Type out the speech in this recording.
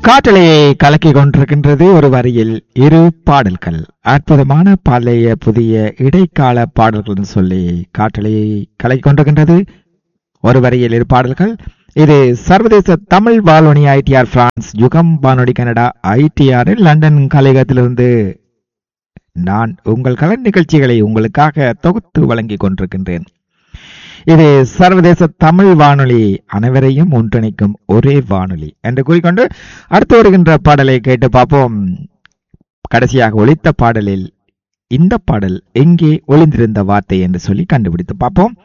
காற்றலையை கலக்கி கொண்டிருக்கின்றது ஒரு வரியில் இரு பாடல்கள் அற்புதமான பழைய புதிய இடைக்கால பாடல்கள் சொல்லி காற்றலையை கலக்கி கொண்டிருக்கின்றது ஒரு வரியில் இரு பாடல்கள் இது சர்வதேச தமிழ் வானொலி ஐடிஆர் பிரான்ஸ் யுகம் வானொலி கனடா ஐடிஆர் லண்டன் கலையகத்திலிருந்து நான் உங்கள் கலர் நிகழ்ச்சிகளை உங்களுக்காக தொகுத்து வழங்கிக் கொண்டிருக்கின்றேன் இது சர்வதேச தமிழ் வானொலி அனைவரையும் ஒன்றிணைக்கும் ஒரே வானொலி என்று கூறிக்கொண்டு அடுத்து வருகின்ற பாடலை கேட்டு பார்ப்போம் கடைசியாக ஒலித்த பாடலில் இந்த பாடல் எங்கே ஒளிந்திருந்த வார்த்தை என்று சொல்லி கண்டுபிடித்து பார்ப்போம்